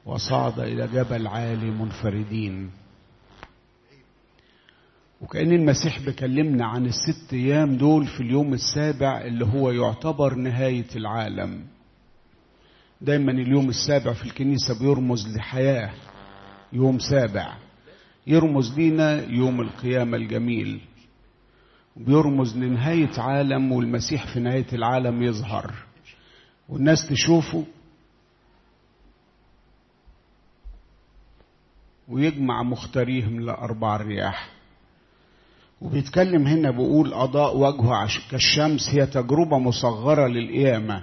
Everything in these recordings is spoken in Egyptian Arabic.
وصعد إلى جبل عالي منفردين وكأن المسيح بيكلمنا عن الست أيام دول في اليوم السابع اللي هو يعتبر نهاية العالم دايما اليوم السابع في الكنيسة بيرمز لحياة يوم سابع يرمز لينا يوم القيامة الجميل بيرمز لنهاية عالم والمسيح في نهاية العالم يظهر والناس تشوفه ويجمع مختاريهم لأربع الرياح وبيتكلم هنا بيقول أضاء وجهه كالشمس هي تجربة مصغرة للقيامة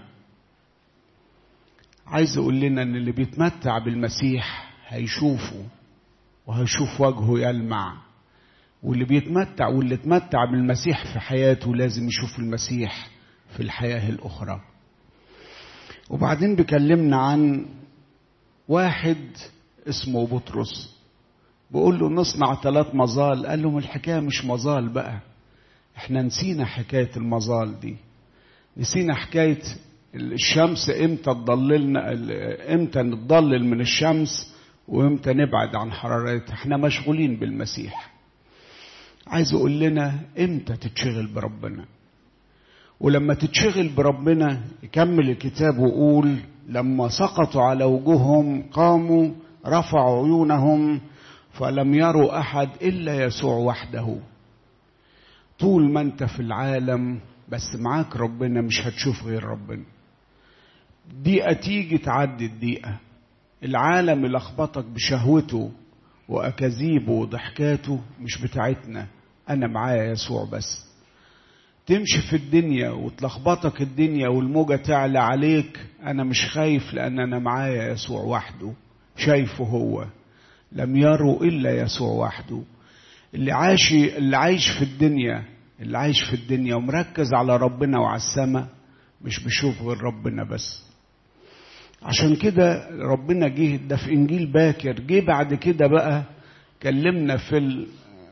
عايز يقول لنا ان اللي بيتمتع بالمسيح هيشوفه وهيشوف وجهه يلمع واللي بيتمتع واللي اتمتع بالمسيح في حياته لازم يشوف المسيح في الحياة الأخرى وبعدين بيكلمنا عن واحد اسمه بطرس بيقول له نصنع ثلاث مظال قال لهم الحكاية مش مظال بقى احنا نسينا حكاية المظال دي نسينا حكاية الشمس امتى تضللنا امتى نتضلل من الشمس وامتى نبعد عن حرارتها احنا مشغولين بالمسيح عايز اقول لنا امتى تتشغل بربنا ولما تتشغل بربنا يكمل الكتاب ويقول لما سقطوا على وجوههم قاموا رفعوا عيونهم فلم يروا احد الا يسوع وحده طول ما انت في العالم بس معاك ربنا مش هتشوف غير ربنا دقيقة تيجي تعدي الدقيقة العالم يلخبطك بشهوته وأكاذيبه وضحكاته مش بتاعتنا أنا معايا يسوع بس تمشي في الدنيا وتلخبطك الدنيا والموجة تعلى عليك أنا مش خايف لأن أنا معايا يسوع وحده شايفه هو لم يروا إلا يسوع وحده اللي عايش اللي عايش في الدنيا اللي عايش في الدنيا ومركز على ربنا وعلى السماء مش بيشوف غير ربنا بس عشان كده ربنا جه ده في انجيل باكر جه بعد كده بقى كلمنا في ال...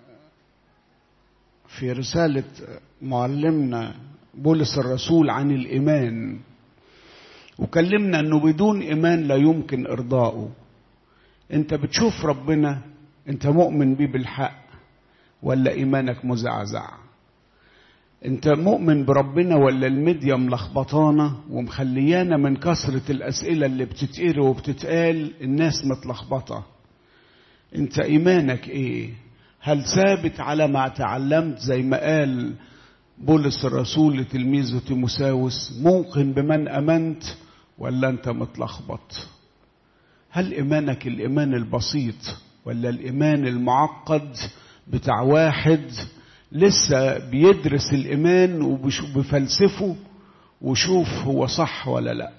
في رسالة معلمنا بولس الرسول عن الإيمان وكلمنا أنه بدون إيمان لا يمكن إرضائه أنت بتشوف ربنا أنت مؤمن بيه بالحق ولا إيمانك مزعزع انت مؤمن بربنا ولا الميديا ملخبطانا ومخليانا من كثرة الأسئلة اللي بتتقري وبتتقال الناس متلخبطة انت ايمانك ايه هل ثابت على ما تعلمت زي ما قال بولس الرسول لتلميذه تيموساوس موقن بمن امنت ولا انت متلخبط هل ايمانك الايمان البسيط ولا الايمان المعقد بتاع واحد لسه بيدرس الإيمان وبفلسفه وشوف هو صح ولا لا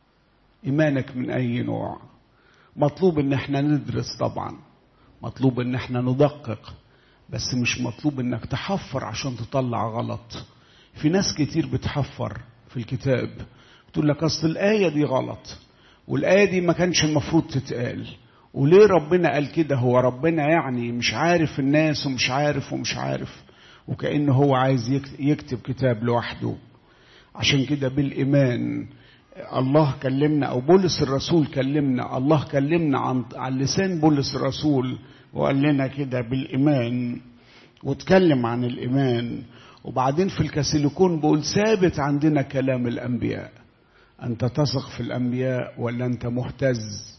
إيمانك من أي نوع مطلوب إن احنا ندرس طبعا مطلوب إن احنا ندقق بس مش مطلوب إنك تحفر عشان تطلع غلط في ناس كتير بتحفر في الكتاب تقول لك أصل الآية دي غلط والآية دي ما كانش المفروض تتقال وليه ربنا قال كده هو ربنا يعني مش عارف الناس ومش عارف ومش عارف وكأنه هو عايز يكتب كتاب لوحده عشان كده بالإيمان الله كلمنا أو بولس الرسول كلمنا الله كلمنا عن, عن لسان بولس الرسول وقال لنا كده بالإيمان واتكلم عن الإيمان وبعدين في الكاسيليكون بيقول ثابت عندنا كلام الأنبياء أنت تثق في الأنبياء ولا أنت مهتز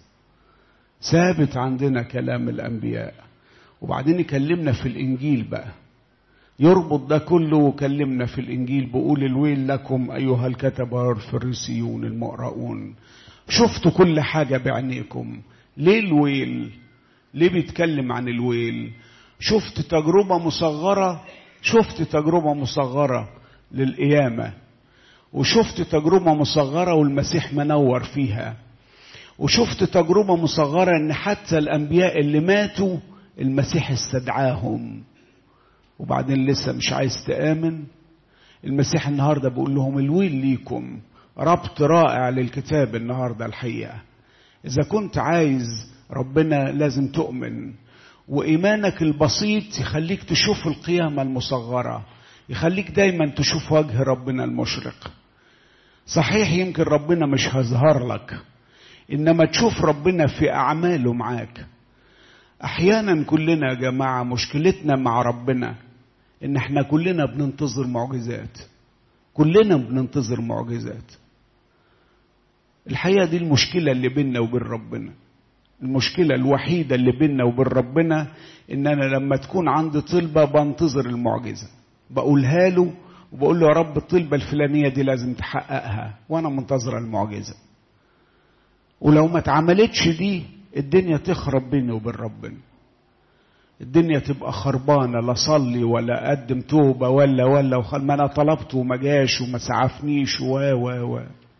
ثابت عندنا كلام الأنبياء وبعدين يكلمنا في الإنجيل بقى يربط ده كله وكلمنا في الإنجيل بقول الويل لكم أيها الكتبة الفريسيون المقرؤون شفتوا كل حاجة بعينيكم ليه الويل ليه بيتكلم عن الويل شفت تجربة مصغرة شفت تجربة مصغرة للقيامة وشفت تجربة مصغرة والمسيح منور فيها وشفت تجربة مصغرة ان حتى الانبياء اللي ماتوا المسيح استدعاهم وبعدين لسه مش عايز تآمن المسيح النهارده بيقول لهم الويل ليكم ربط رائع للكتاب النهارده الحقيقه اذا كنت عايز ربنا لازم تؤمن وايمانك البسيط يخليك تشوف القيامه المصغره يخليك دايما تشوف وجه ربنا المشرق صحيح يمكن ربنا مش هيظهر لك انما تشوف ربنا في اعماله معاك احيانا كلنا يا جماعه مشكلتنا مع ربنا ان احنا كلنا بننتظر معجزات كلنا بننتظر معجزات الحقيقه دي المشكله اللي بيننا وبين ربنا المشكله الوحيده اللي بيننا وبين ربنا ان انا لما تكون عندي طلبه بنتظر المعجزه بقولها له وبقول له يا رب الطلبه الفلانيه دي لازم تحققها وانا منتظره المعجزه ولو ما اتعملتش دي الدنيا تخرب بيني وبين ربنا الدنيا تبقى خربانه لا صلي ولا اقدم توبه ولا ولا وخل ما انا طلبته وما جاش وما سعفنيش و و و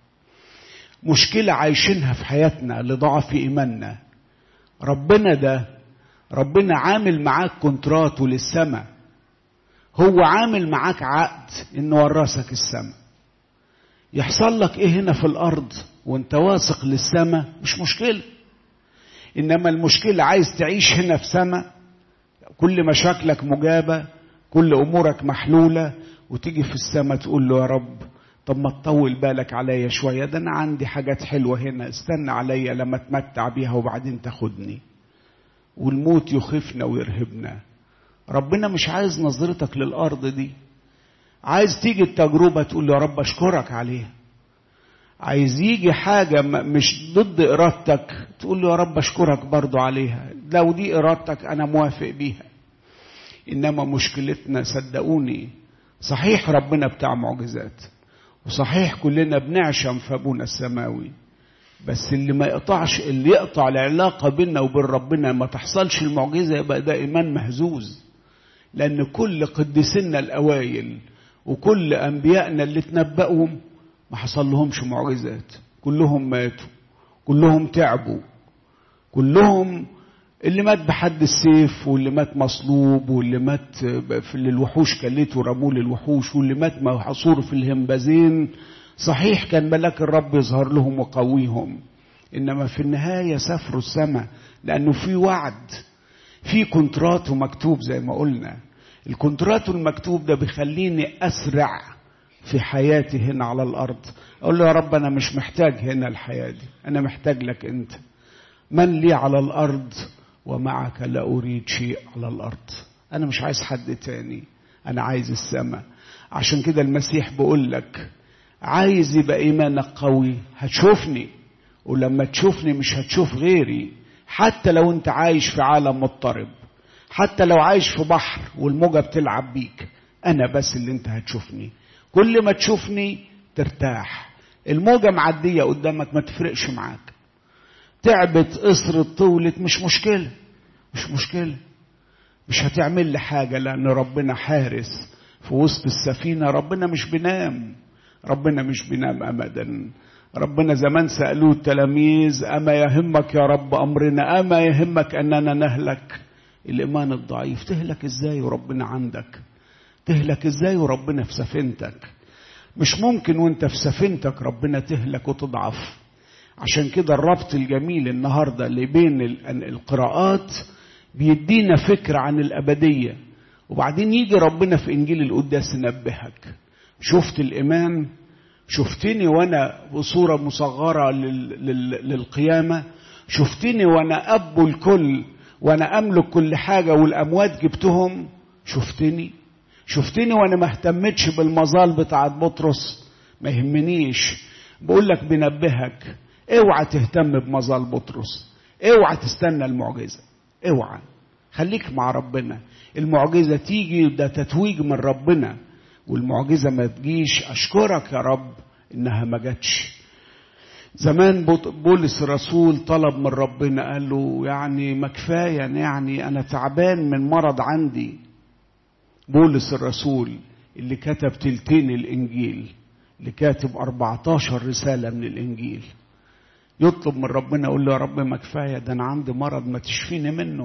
مشكله عايشينها في حياتنا لضعف ايماننا ربنا ده ربنا عامل معاك كونترات للسماء هو عامل معاك عقد انه ورثك السماء يحصل لك ايه هنا في الارض وانت واثق للسماء مش مشكله انما المشكله عايز تعيش هنا في سماء كل مشاكلك مجابه كل امورك محلوله وتيجي في السماء تقول له يا رب طب ما تطول بالك عليا شويه ده انا عندي حاجات حلوه هنا استنى عليا لما اتمتع بيها وبعدين تاخدني والموت يخيفنا ويرهبنا ربنا مش عايز نظرتك للارض دي عايز تيجي التجربه تقول له يا رب اشكرك عليها عايز يجي حاجة مش ضد إرادتك تقول له يا رب أشكرك برضو عليها لو دي إرادتك أنا موافق بيها إنما مشكلتنا صدقوني صحيح ربنا بتاع معجزات وصحيح كلنا بنعشم في أبونا السماوي بس اللي ما يقطعش اللي يقطع العلاقة بيننا وبين ربنا ما تحصلش المعجزة يبقى ده إيمان مهزوز لأن كل قديسنا الأوائل وكل أنبيائنا اللي تنبأهم ما حصل لهمش معجزات كلهم ماتوا كلهم تعبوا كلهم اللي مات بحد السيف واللي مات مصلوب واللي مات في اللي الوحوش كلته ورموه للوحوش واللي مات محصور في الهمبازين صحيح كان ملاك الرب يظهر لهم وقويهم انما في النهايه سافروا السماء لانه في وعد في كونترات مكتوب زي ما قلنا الكونترات المكتوب ده بيخليني اسرع في حياتي هنا على الارض اقول له يا رب انا مش محتاج هنا الحياه دي انا محتاج لك انت من لي على الارض ومعك لا اريد شيء على الارض انا مش عايز حد تاني انا عايز السماء عشان كده المسيح بيقول لك عايز يبقى ايمانك قوي هتشوفني ولما تشوفني مش هتشوف غيري حتى لو انت عايش في عالم مضطرب حتى لو عايش في بحر والموجه بتلعب بيك انا بس اللي انت هتشوفني كل ما تشوفني ترتاح الموجة معدية قدامك ما تفرقش معاك تعبت قصرت طولت مش مشكلة مش مشكلة مش هتعمل لي حاجة لأن ربنا حارس في وسط السفينة ربنا مش بينام ربنا مش بينام أبدا ربنا زمان سألوه التلاميذ أما يهمك يا رب أمرنا أما يهمك أننا نهلك الإيمان الضعيف تهلك إزاي وربنا عندك تهلك إزاي وربنا في سفينتك مش ممكن وانت في سفينتك ربنا تهلك وتضعف عشان كده الربط الجميل النهاردة اللي بين القراءات بيدينا فكرة عن الأبدية وبعدين يجي ربنا في إنجيل القداس ينبهك شفت الإيمان شفتني وأنا بصورة مصغرة للقيامة شفتني وأنا أب الكل وأنا أملك كل حاجة والأموات جبتهم شفتني شفتني وانا ما اهتمتش بالمظال بتاعت بطرس ما يهمنيش بقول لك بنبهك اوعى تهتم بمظال بطرس اوعى تستنى المعجزه اوعى خليك مع ربنا المعجزه تيجي ده تتويج من ربنا والمعجزه ما تجيش اشكرك يا رب انها ما جاتش زمان بولس الرسول طلب من ربنا قال له يعني ما كفايه يعني انا تعبان من مرض عندي بولس الرسول اللي كتب تلتين الإنجيل اللي كاتب 14 رسالة من الإنجيل يطلب من ربنا يقول له يا رب ما كفاية ده أنا عندي مرض ما تشفيني منه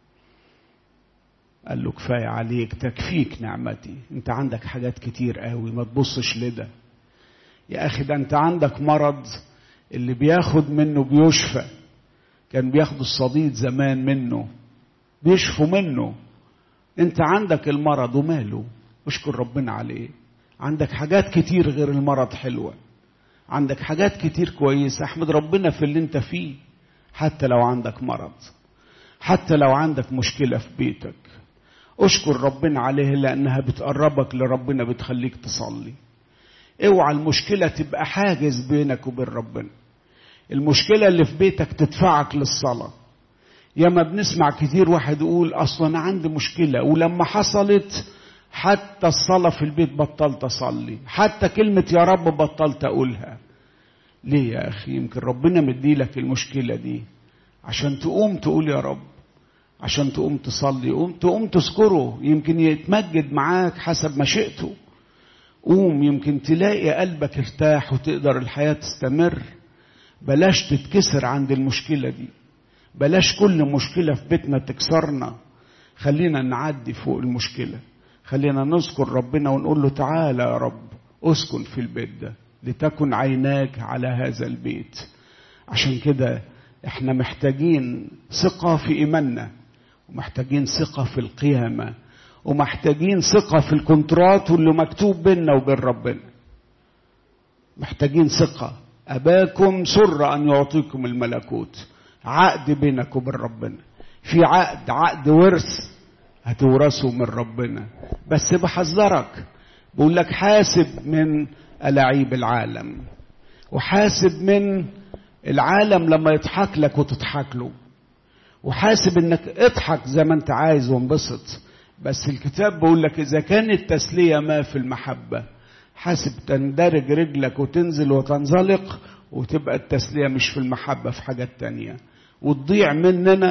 قال له كفاية عليك تكفيك نعمتي انت عندك حاجات كتير قوي ما تبصش لده يا أخي ده انت عندك مرض اللي بياخد منه بيشفى كان بياخدوا الصديد زمان منه بيشفوا منه انت عندك المرض وماله اشكر ربنا عليه عندك حاجات كتير غير المرض حلوة عندك حاجات كتير كويسة احمد ربنا في اللي انت فيه حتى لو عندك مرض حتى لو عندك مشكلة في بيتك اشكر ربنا عليها لانها بتقربك لربنا بتخليك تصلي اوعى المشكلة تبقى حاجز بينك وبين ربنا المشكلة اللي في بيتك تدفعك للصلاة ياما بنسمع كتير واحد يقول اصلا انا عندي مشكلة ولما حصلت حتى الصلاة في البيت بطلت اصلي حتى كلمة يا رب بطلت اقولها ليه يا اخي يمكن ربنا مديلك المشكلة دي عشان تقوم تقول يا رب عشان تقوم تصلي قوم تقوم تذكره يمكن يتمجد معاك حسب مشيئته قوم يمكن تلاقي قلبك ارتاح وتقدر الحياة تستمر بلاش تتكسر عند المشكلة دي بلاش كل مشكلة في بيتنا تكسرنا خلينا نعدي فوق المشكلة خلينا نذكر ربنا ونقول له تعالى يا رب اسكن في البيت ده لتكن عيناك على هذا البيت عشان كده احنا محتاجين ثقة في إيماننا ومحتاجين ثقة في القيامة ومحتاجين ثقة في الكونترات واللي مكتوب بيننا وبين ربنا محتاجين ثقة أباكم سر أن يعطيكم الملكوت عقد بينك وبين ربنا في عقد عقد ورث هتورثه من ربنا بس بحذرك بقول لك حاسب من ألاعيب العالم وحاسب من العالم لما يضحك لك وتضحك له وحاسب انك اضحك زي ما انت عايز وانبسط بس الكتاب بيقول لك اذا كانت التسليه ما في المحبه حاسب تندرج رجلك وتنزل وتنزلق وتبقى التسليه مش في المحبه في حاجات تانية وتضيع مننا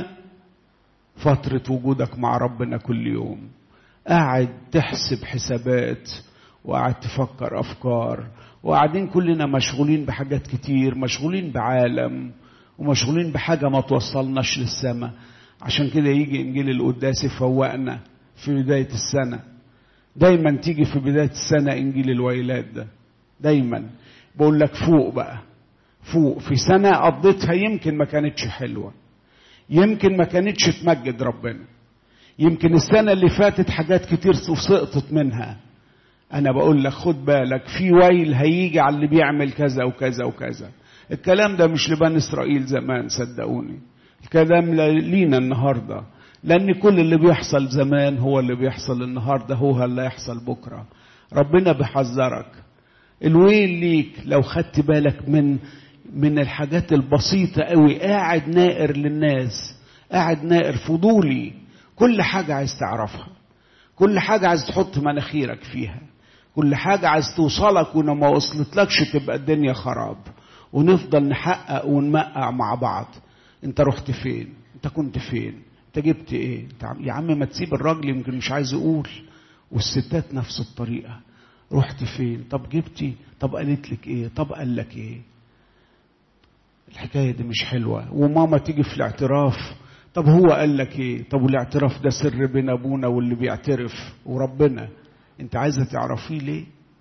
فتره وجودك مع ربنا كل يوم قاعد تحسب حسابات وقاعد تفكر افكار وقاعدين كلنا مشغولين بحاجات كتير مشغولين بعالم ومشغولين بحاجة ما توصلناش للسماء عشان كده يجي إنجيل القداس يفوقنا في بداية السنة دايما تيجي في بداية السنة إنجيل الويلات ده دايما بقول لك فوق بقى فوق في سنة قضيتها يمكن ما كانتش حلوة يمكن ما كانتش تمجد ربنا يمكن السنة اللي فاتت حاجات كتير سقطت منها أنا بقول لك خد بالك في ويل هيجي على اللي بيعمل كذا وكذا وكذا الكلام ده مش لبني إسرائيل زمان صدقوني الكلام لينا النهاردة لأن كل اللي بيحصل زمان هو اللي بيحصل النهاردة هو اللي هيحصل بكرة ربنا بيحذرك الويل ليك لو خدت بالك من من الحاجات البسيطة قوي قاعد نائر للناس قاعد نائر فضولي كل حاجة عايز تعرفها كل حاجة عايز تحط مناخيرك فيها كل حاجة عايز توصلك وما وصلتلكش تبقى الدنيا خراب ونفضل نحقق ونمقع مع بعض انت رحت فين انت كنت فين انت جبت ايه انت يا عم ما تسيب الراجل يمكن مش عايز يقول والستات نفس الطريقة رحت فين طب جبتي طب قالت لك ايه طب قال لك ايه الحكاية دي مش حلوة وماما تيجي في الاعتراف طب هو قال لك ايه طب والاعتراف ده سر بين ابونا واللي بيعترف وربنا انت عايزه تعرفيه ليه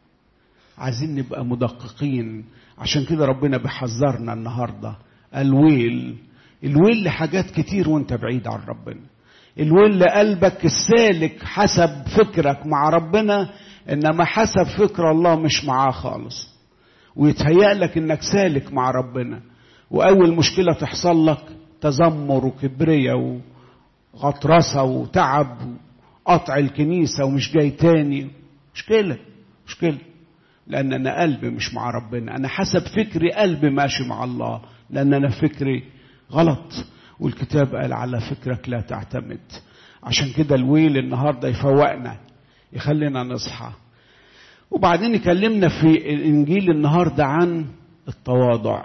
عايزين نبقى مدققين عشان كده ربنا بيحذرنا النهارده الويل الويل لحاجات كتير وانت بعيد عن ربنا الويل لقلبك السالك حسب فكرك مع ربنا انما حسب فكر الله مش معاه خالص ويتهيأ لك انك سالك مع ربنا واول مشكله تحصل لك تذمر وكبرية وغطرسة وتعب وقطع الكنيسة ومش جاي تاني مشكلة مشكلة لأن أنا قلبي مش مع ربنا أنا حسب فكري قلبي ماشي مع الله لأن أنا فكري غلط والكتاب قال على فكرك لا تعتمد عشان كده الويل النهاردة يفوقنا يخلينا نصحى وبعدين يكلمنا في الإنجيل النهاردة عن التواضع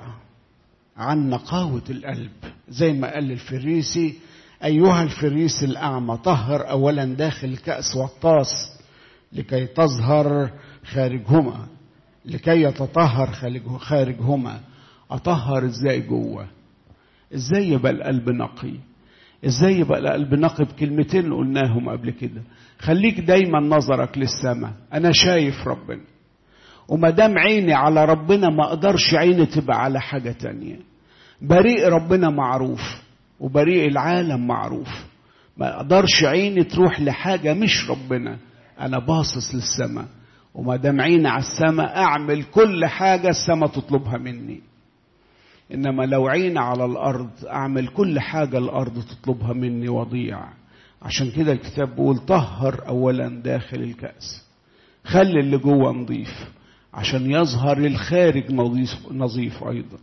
عن نقاوة القلب زي ما قال الفريسي أيها الفريسي الأعمى طهر أولا داخل الكأس والطاس لكي تظهر خارجهما لكي يتطهر خارجهما أطهر إزاي جوه إزاي يبقى القلب نقي إزاي يبقى القلب نقي بكلمتين قلناهم قبل كده خليك دايما نظرك للسماء أنا شايف ربنا وما دام عيني على ربنا ما أقدرش عيني تبقى على حاجة تانية بريء ربنا معروف وبريء العالم معروف ما اقدرش عيني تروح لحاجة مش ربنا انا باصص للسماء وما دام عيني على السماء اعمل كل حاجه السماء تطلبها مني انما لو عيني على الارض اعمل كل حاجه الارض تطلبها مني وضيع عشان كده الكتاب بيقول طهر اولا داخل الكاس خلي اللي جوه نظيف عشان يظهر الخارج نظيف, نظيف ايضا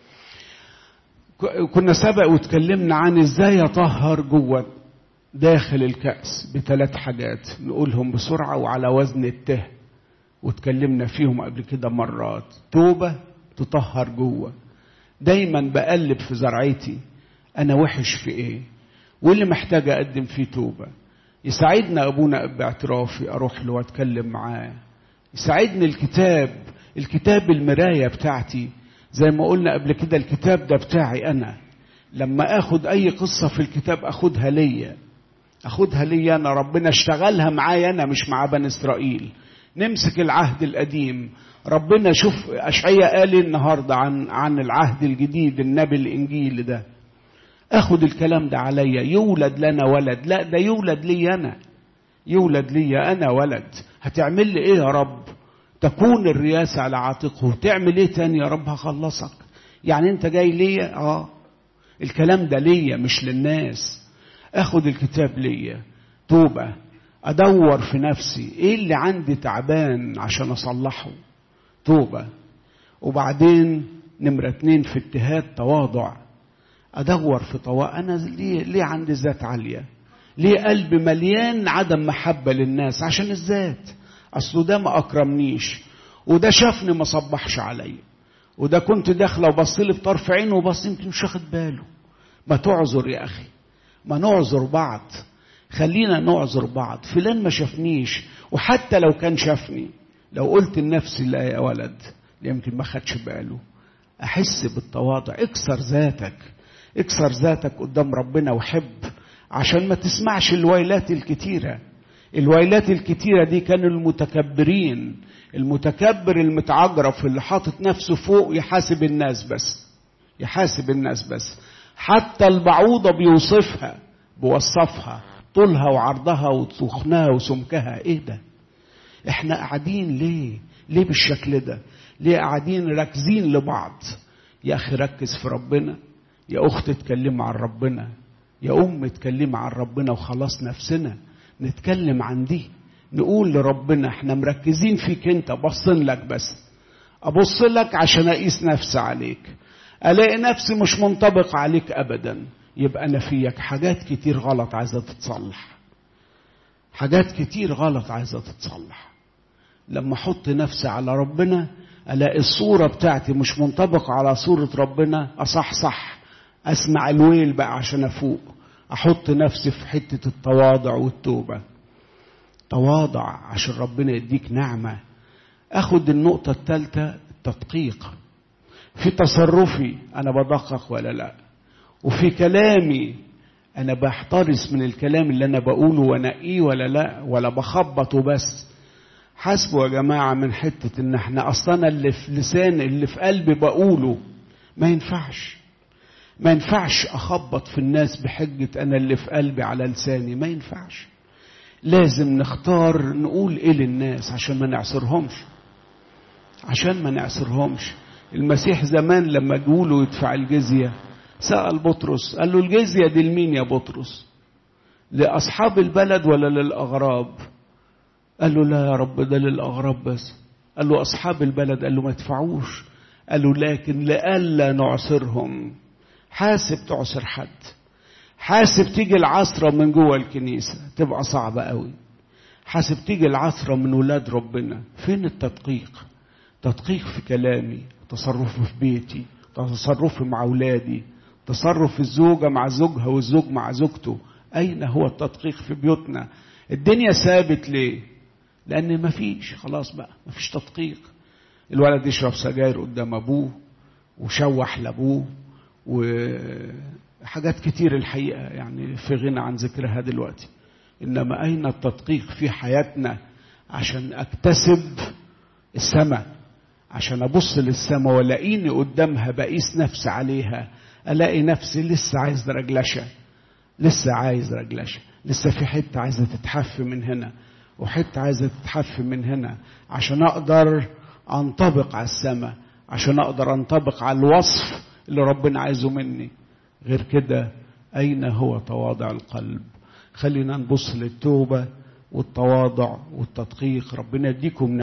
كنا سبق واتكلمنا عن ازاي اطهر جوه داخل الكأس بثلاث حاجات نقولهم بسرعة وعلى وزن الته واتكلمنا فيهم قبل كده مرات توبة تطهر جوه دايما بقلب في زرعتي انا وحش في ايه واللي محتاج اقدم فيه توبة يساعدنا ابونا باعترافي اروح له واتكلم معاه يساعدني الكتاب الكتاب المراية بتاعتي زي ما قلنا قبل كده الكتاب ده بتاعي انا لما اخد اي قصة في الكتاب اخدها ليا اخدها ليا انا ربنا اشتغلها معايا انا مش مع بني اسرائيل نمسك العهد القديم ربنا شوف اشعياء قال النهارده عن عن العهد الجديد النبي الانجيل ده اخد الكلام ده عليا يولد لنا ولد لا ده يولد لي انا يولد لي انا ولد هتعمل لي ايه يا رب تكون الرياسة على عاتقه تعمل ايه تاني يا رب هخلصك يعني انت جاي ليا اه الكلام ده ليا مش للناس اخد الكتاب ليا توبة ادور في نفسي ايه اللي عندي تعبان عشان اصلحه توبة وبعدين نمرة اتنين في اجتهاد تواضع ادور في طواء انا ليه, ليه عندي ذات عالية ليه قلبي مليان عدم محبة للناس عشان الذات اصله ده ما اكرمنيش وده شافني ما صبحش عليا وده كنت داخله وبص لي بطرف عينه وبص يمكن مش واخد باله ما تعذر يا اخي ما نعذر بعض خلينا نعذر بعض فلان ما شافنيش وحتى لو كان شافني لو قلت لنفسي لا يا ولد يمكن ما خدش باله احس بالتواضع اكسر ذاتك اكسر ذاتك قدام ربنا وحب عشان ما تسمعش الويلات الكتيره الويلات الكتيرة دي كانوا المتكبرين المتكبر المتعجرف اللي حاطط نفسه فوق يحاسب الناس بس يحاسب الناس بس حتى البعوضة بيوصفها بوصفها طولها وعرضها وتخنها وسمكها ايه ده احنا قاعدين ليه ليه بالشكل ده ليه قاعدين راكزين لبعض يا اخي ركز في ربنا يا اخت اتكلمي عن ربنا يا ام اتكلمي عن ربنا وخلاص نفسنا نتكلم عن دي نقول لربنا احنا مركزين فيك انت بصين لك بس ابص لك عشان اقيس نفسي عليك الاقي نفسي مش منطبق عليك ابدا يبقى انا فيك حاجات كتير غلط عايزه تتصلح حاجات كتير غلط عايزه تتصلح لما احط نفسي على ربنا الاقي الصوره بتاعتي مش منطبقه على صوره ربنا اصحصح اسمع الويل بقى عشان افوق احط نفسي في حته التواضع والتوبه تواضع عشان ربنا يديك نعمه اخد النقطه الثالثه التدقيق في تصرفي انا بدقق ولا لا وفي كلامي انا بحترس من الكلام اللي انا بقوله وانقيه ولا لا ولا بخبطه بس حاسبوا يا جماعه من حته ان احنا اصلا اللي في لسان اللي في قلبي بقوله ما ينفعش ما ينفعش اخبط في الناس بحجه انا اللي في قلبي على لساني ما ينفعش لازم نختار نقول ايه للناس عشان ما نعصرهمش عشان ما نعصرهمش المسيح زمان لما جوله يدفع الجزيه سأل بطرس قال له الجزية دي لمين يا بطرس لأصحاب البلد ولا للأغراب قال له لا يا رب ده للأغراب بس قال له أصحاب البلد قال له ما تدفعوش قال له لكن لئلا نعصرهم حاسب تعصر حد حاسب تيجي العصرة من جوه الكنيسة تبقى صعبة قوي حاسب تيجي العصرة من ولاد ربنا فين التدقيق تدقيق في كلامي تصرفي في بيتي تصرفي مع أولادي تصرف الزوجة مع زوجها والزوج مع زوجته أين هو التدقيق في بيوتنا الدنيا ثابت ليه لأن مفيش خلاص بقى مفيش تدقيق الولد يشرب سجاير قدام أبوه وشوح لأبوه وحاجات كتير الحقيقة يعني في غنى عن ذكرها دلوقتي إنما أين التدقيق في حياتنا عشان أكتسب السماء عشان أبص للسماء ولاقيني قدامها بقيس نفسي عليها الاقي نفسي لسه عايز رجلشه لسه عايز رجلشه لسه في حته عايزه تتحف من هنا وحتة عايزة تتحف من هنا عشان أقدر أنطبق على السماء عشان أقدر أنطبق على الوصف اللي ربنا عايزه مني غير كده أين هو تواضع القلب خلينا نبص للتوبة والتواضع والتدقيق ربنا يديكم